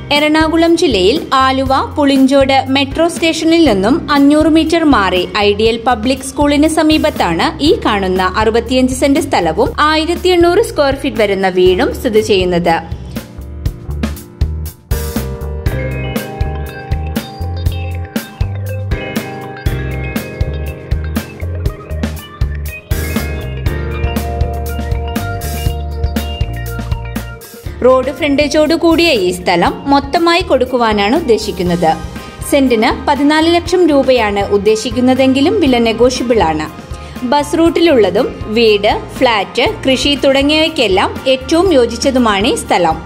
എറണാകുളം ജില്ലയിൽ ആലുവ പുളിഞ്ചോട് മെട്രോ സ്റ്റേഷനിൽ നിന്നും അഞ്ഞൂറ് മീറ്റർ മാറി ഐഡിയൽ പബ്ലിക് സ്കൂളിന് സമീപത്താണ് ഈ കാണുന്ന അറുപത്തിയഞ്ച് സെന്റ് സ്ഥലവും ആയിരത്തി എണ്ണൂറ് സ്ക്വയർ ഫീറ്റ് വരുന്ന വീടും സ്ഥിതി ചെയ്യുന്നത് റോഡ് ഫ്രണ്ടേജോട് കൂടിയ ഈ സ്ഥലം മൊത്തമായി കൊടുക്കുവാനാണ് ഉദ്ദേശിക്കുന്നത് സെന്റിന് പതിനാല് ലക്ഷം രൂപയാണ് ഉദ്ദേശിക്കുന്നതെങ്കിലും വില നെഗോഷ്യബിൾ ആണ് ബസ് റൂട്ടിലുള്ളതും വീട് ഫ്ളാറ്റ് കൃഷി തുടങ്ങിയവയ്ക്കെല്ലാം ഏറ്റവും യോജിച്ചതുമാണ് ഈ സ്ഥലം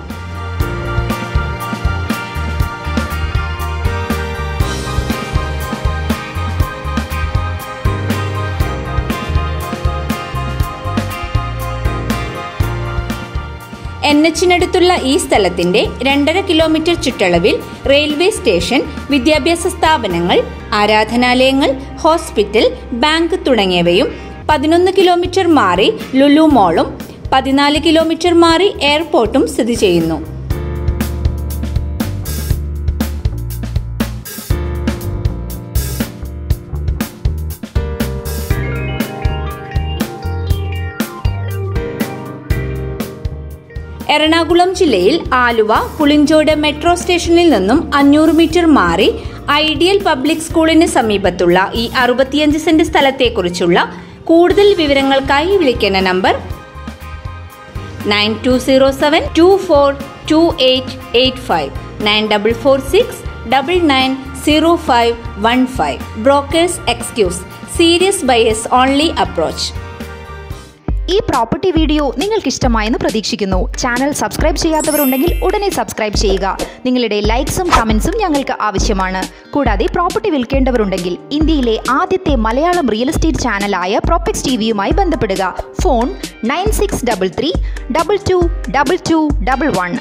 എൻ എച്ചിനടുത്തുള്ള ഈ സ്ഥലത്തിന്റെ രണ്ടര കിലോമീറ്റർ ചുറ്റളവിൽ റെയിൽവേ സ്റ്റേഷൻ വിദ്യാഭ്യാസ സ്ഥാപനങ്ങൾ ആരാധനാലയങ്ങൾ ഹോസ്പിറ്റൽ ബാങ്ക് തുടങ്ങിയവയും പതിനൊന്ന് കിലോമീറ്റർ മാറി ലുലു മോളും പതിനാല് കിലോമീറ്റർ മാറി എയർപോർട്ടും സ്ഥിതി ചെയ്യുന്നു എറണാകുളം ജില്ലയിൽ ആലുവ പുളിഞ്ചോട് മെട്രോ സ്റ്റേഷനിൽ നിന്നും അഞ്ഞൂറ് മീറ്റർ മാറി ഐഡിയൽ പബ്ലിക് സ്കൂളിന് സമീപത്തുള്ള ഈ അറുപത്തിയഞ്ച് സെന്റ് സ്ഥലത്തെക്കുറിച്ചുള്ള കൂടുതൽ വിവരങ്ങൾക്കായി വിളിക്കേണ്ട number nine two zero seven two four two eight eight five nine double four six double nine zero five one five brokers excuse serious buyers only approach ഈ property video നിങ്ങൾക്ക് ഇഷ്ടമായെന്ന് പ്രതീക്ഷിക്കുന്നു ചാനൽ സബ്സ്ക്രൈബ് ചെയ്യാത്തവരുണ്ടെങ്കിൽ ഉടനെ subscribe ചെയ്യുക നിങ്ങളുടെ ലൈക്സും കമൻസും ഞങ്ങൾക്ക് ആവശ്യമാണ് കൂടാതെ പ്രോപ്പർട്ടി വിൽക്കേണ്ടവരുണ്ടെങ്കിൽ ഇന്ത്യയിലെ ആദ്യത്തെ മലയാളം റിയൽ എസ്റ്റേറ്റ് ചാനലായ പ്രോപ്പക്സ് ടി വിയുമായി ബന്ധപ്പെടുക phone nine six double three double two double two double one